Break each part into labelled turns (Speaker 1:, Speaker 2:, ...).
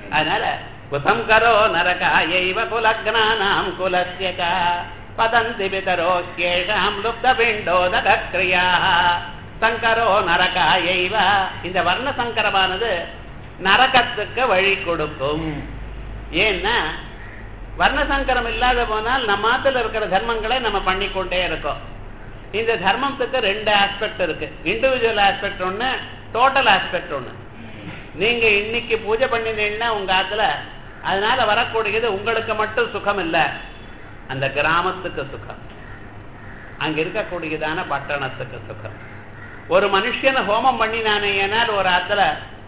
Speaker 1: அதனால குசங்கரோ நரகாயைவ குலக்னானாம் குலஸ்ய ச பதந்தி பிதரோ கேஷாம் லுப்த பிண்டோதக கிரியா சங்கரோ நரகாயைவ இந்த வர்ண சங்கரமானது நரகத்துக்கு வழி கொடுக்கும் ஏன்னா வர்ணசங்கரம் இல்லாத போனால் நம்ம மாத்துல இருக்கிற தர்மங்களை நம்ம பண்ணிக்கொண்டே இருக்கோம் இந்த தர்மத்துக்கு ரெண்டு ஆஸ்பெக்ட் இருக்கு இண்டிவிஜுவல் ஆஸ்பெக்ட் ஒண்ணு டோட்டல் ஆஸ்பெக்ட் ஒண்ணு நீங்க இன்னைக்கு பூஜை பண்ணினீங்கன்னா உங்க ஆத்துல அதனால வரக்கூடியது உங்களுக்கு மட்டும் சுகம் இல்ல அந்த கிராமத்துக்கு சுகம் அங்க இருக்கக்கூடியதான பட்டணத்துக்கு சுகம் ஒரு மனுஷனை ஹோமம் பண்ணினானே ஏனால் ஒரு ஆத்துல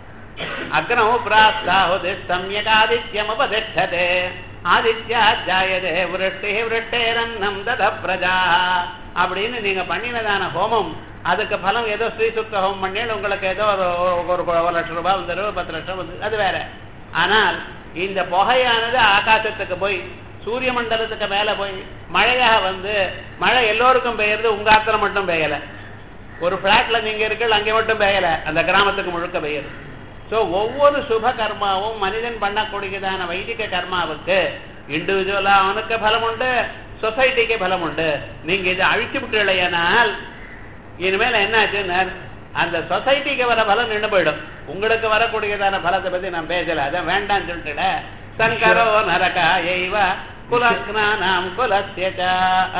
Speaker 1: அக்னோ பிராஸ்தாஹுதி சம்யக் ஆதித்யம் உபதிஷ்டதே ஆதித்யா ஜாயதே விருஷ்டி விருஷ்டேரன்னம் தத பிரஜா அப்படின்னு நீங்க பண்ணினதான ஹோமம் அதுக்கு பலம் ஏதோ ஸ்ரீ சுத்த ஹோமம் பண்ணி உங்களுக்கு ஏதோ ஒரு ஒரு ஒரு லட்சம் ரூபாய் வந்துடும் பத்து லட்சம் வந்து அது வேற ஆனால் இந்த புகையானது ஆகாசத்துக்கு போய் சூரிய மண்டலத்துக்கு மேல போய் மழையாக வந்து மழை எல்லோருக்கும் பெய்யறது உங்க ஆத்துல மட்டும் பெய்யல ஒரு பிளாட்ல நீங்க இருக்கீங்க அங்கே மட்டும் பெய்யல அந்த கிராமத்துக்கு முழுக்க பெய்யுது ஸோ ஒவ்வொரு சுப கர்மாவும் மனிதன் பண்ணக்கூடியதான வைதிக கர்மாவுக்கு இண்டிவிஜுவலா அவனுக்கு பலம் உண்டு சொசைட்டிக்கு பலம் உண்டு நீங்க இதை அழிச்சு விட்டுலையானால் இனிமேல் என்ன ஆச்சுன்னா அந்த சொசைட்டிக்கு வர பலம் நின்று போயிடும் உங்களுக்கு வரக்கூடியதான பலத்தை பத்தி நான் பேசல அதான் வேண்டாம்னு சொல்லிட்டுல சங்கரோ நரகா எய்வ குலஸ்நானாம் குலஸ்யச்சா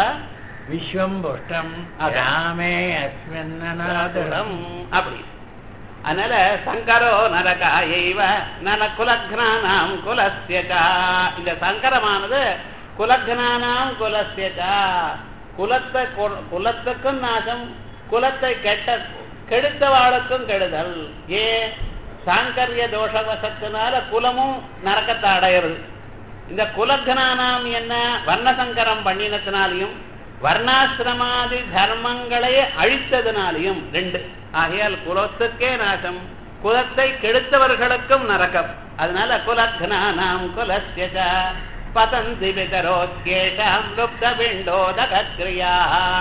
Speaker 2: விஸ்வம் புஷ்டம்
Speaker 1: அதான்.
Speaker 2: ராமே அஸ்மின்னநாதுரம்
Speaker 1: அப்படி அதனால சங்கரோ நரகா எய்வ நல குலக்னானாம் குலஸ்யச்சா இந்த சங்கரமானது குலக்னானாம் குலஸ்யச்சா குலத்தை கொ- குலத்துக்கும் நாசம் குலத்தை கெட்ட கெடுத்தவாளுக்கும் கெடுதல் ஏ சாங்கரிய தோஷவசத்தினால குலமும் நரக்கத்தை அடையிறது இந்த குலக்னானாம் என்ன வர்ணசங்கரம் பண்ணினத்தினாலையும் வர்ணாசிரமாதி தர்மங்களை அழித்ததினாலையும் ரெண்டு ஆகையால் குலத்துக்கே நாசம் குலத்தை கெடுத்தவர்களுக்கும் நரகம் அதனால குலக்னானாம் குலஸ்ய ச பதந்தி பிதரோத்யேஷாம் லுப்த பிண்டோதக கிரியா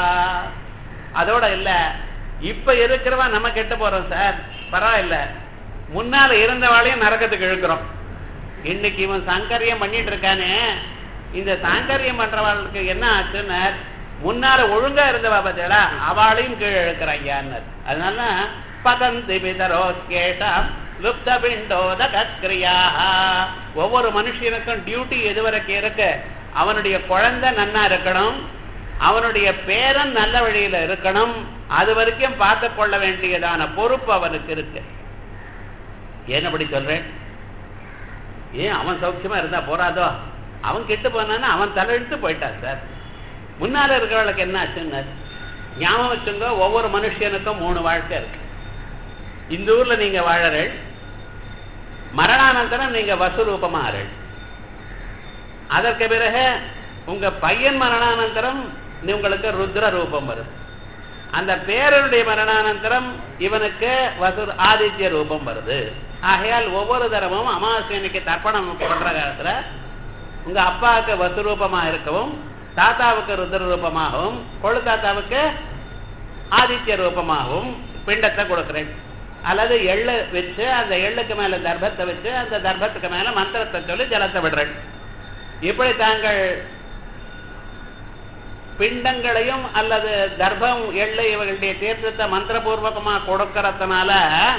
Speaker 1: அதோட இல்ல இப்ப இருக்கிறவன் நம்ம கெட்டு போறோம் சார் பரவாயில்ல முன்னால இருந்தவாளையும் நரகத்துக்கு இழுக்கிறோம் இன்னைக்கு இவன் சாங்கரியம் பண்ணிட்டு இருக்கானே இந்த சாங்கரியம் பண்றவர்களுக்கு என்ன ஆச்சுன்னு முன்னால ஒழுங்கா இருந்தவா பார்த்தீங்களா அவளையும் கீழே இழுக்கிறாங்க அதனால பதந்தி பிதரோ கேட்டாம் லுப்த பிண்டோத கிரியா ஒவ்வொரு மனுஷனுக்கும் டியூட்டி எது வரைக்கும் இருக்கு அவனுடைய குழந்தை நன்னா இருக்கணும் அவனுடைய பேரன் நல்ல வழியில இருக்கணும் அது வரைக்கும் பார்த்து கொள்ள வேண்டியதான பொறுப்பு அவனுக்கு இருக்கு ஏன் அப்படி சொல்றேன் ஏன் அவன் சௌக்கியமா இருந்தா போறாதோ அவன் கெட்டு போனான்னா அவன் தலையிட்டு போயிட்டான் சார் முன்னால இருக்கிறவளுக்கு என்ன ஆச்சுன்னு ஞாபகம் வச்சுங்க ஒவ்வொரு மனுஷனுக்கும் மூணு வாழ்க்கை இருக்கு இந்த ஊர்ல நீங்க வாழறள் மரணானந்தரம் நீங்க வசுரூபமாறள் அதற்கு பிறகு உங்க பையன் மரணானந்தரம் உங்களுக்கு ருத்ர ரூபம் வரும் அந்த பேரனுடைய மரணானந்தரம் இவனுக்கு வசு ஆதித்ய ரூபம் வருது ஆகையால் ஒவ்வொரு தரமும் அமாவாசைக்கு தர்ப்பணம் பண்ற காலத்துல உங்க அப்பாவுக்கு வசு ரூபமா இருக்கவும் தாத்தாவுக்கு ருத்ர ரூபமாகவும் கொழு தாத்தாவுக்கு ஆதித்ய ரூபமாகவும் பிண்டத்தை கொடுக்கிறேன் அல்லது எள்ளு வச்சு அந்த எள்ளுக்கு மேல தர்ப்பத்தை வச்சு அந்த தர்ப்பத்துக்கு மேல மந்திரத்தை சொல்லி ஜலத்தை விடுறேன் இப்படி தாங்கள் பிண்டங்களையும் அல்லது தர்ப்பம் எள்ளு இவர்களுடைய தீர்த்தத்தை மந்திரபூர்வகமா கொடுக்கறதுனால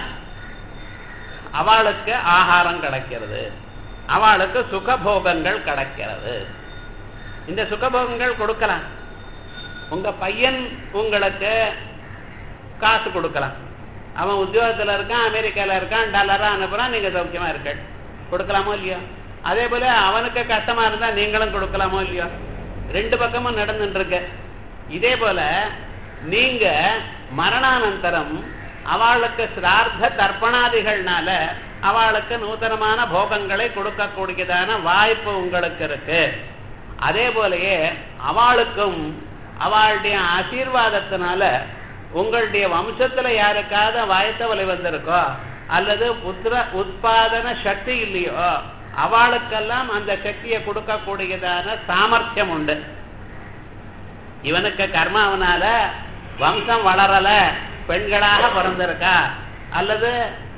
Speaker 1: அவளுக்கு ஆகாரம் கிடைக்கிறது அவளுக்கு சுகபோகங்கள் கிடைக்கிறது இந்த சுகபோகங்கள் கொடுக்கலாம் உங்க பையன் உங்களுக்கு காசு கொடுக்கலாம் அவன் உத்தியோகத்துல இருக்கான் அமெரிக்கால இருக்கான் டாலரா அனுப்புறான் நீங்க சௌக்கியமா இருக்க கொடுக்கலாமோ இல்லையோ அதே போல அவனுக்கு கஷ்டமா இருந்தா நீங்களும் கொடுக்கலாமோ இல்லையோ ரெண்டு பக்கமும் நடந்துட்டு இருக்கு இதே போல நீங்க மரணானந்தரம் அவளுக்கு சிரார்த்த தர்ப்பணாதிகள்னால அவளுக்கு நூதனமான போகங்களை கொடுக்கக்கூடியதான வாய்ப்பு உங்களுக்கு இருக்கு அதே போலயே அவளுக்கும் அவளுடைய ஆசீர்வாதத்தினால உங்களுடைய வம்சத்துல யாருக்காவது வயத்த வலை வந்திருக்கோ அல்லது புத்திர உற்பாதன சக்தி இல்லையோ அவளுக்கெல்லாம் அந்த சக்தியை கொடுக்கக்கூடியதான சாமர்த்தியம் உண்டு இவனுக்கு கர்மாவனால வம்சம் வளரல பெண்களாக பிறந்திருக்கா அல்லது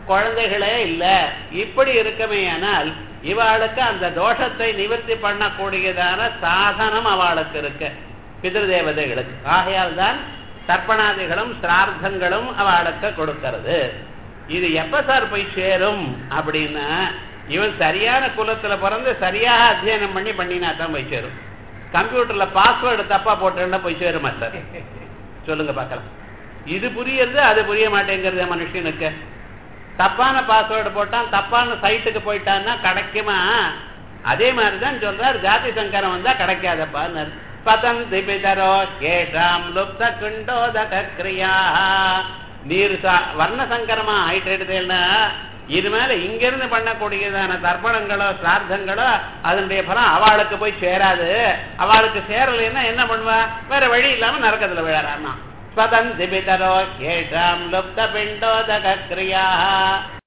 Speaker 1: குழந்தைகளே இல்ல இப்படி இருக்கமேயானால் இவாளுக்கு அந்த தோஷத்தை நிவர்த்தி பண்ணக்கூடியதான சாதனம் அவளுக்கு இருக்கு பிதிருதேவதைகளுக்கு ஆகையால் தான் தர்ப்பணாதிகளும் சிரார்த்தங்களும் அவளுக்கு கொடுக்கிறது இது எப்ப சார் போய் சேரும் அப்படின்னா இவன் சரியான குலத்துல பிறந்து சரியாக அத்தியனம் பண்ணி பண்ணினா தான் போய் சேரும் கம்ப்யூட்டர்ல பாஸ்வேர்டு தப்பா போட்டேன்னா போய் சேருமா சார் சொல்லுங்க பார்க்கலாம் இது புரியுறது அது புரிய மாட்டேங்கிறது மனுஷனுக்கு தப்பான பாஸ்வேர்டு போட்டான் தப்பான சைட்டுக்கு போயிட்டான்னா கிடைக்குமா அதே மாதிரிதான் சொல்றார் ஜாதி சங்கரம் வந்தா கிடைக்காதப்பான்னு பதந்தி பிதரோ கேஷாம் லுப்த குண்டோதக கிரியா நீர் சா- வர்ண சங்கரமா ஆயிட்டு இனிமேல இங்கிருந்து பண்ணக்கூடியதான தர்ப்பணங்களோ சிரார்த்தங்களோ அதனுடைய பலம் அவளுக்கு போய் சேராது அவளுக்கு சேரலைன்னா என்ன பண்ணுவா வேற வழி இல்லாம நரக்கத்துல விழறான்னா ஸ்வதந்தி பிதரோ கேஷாம் லுப்த பிண்டோதக கிரியா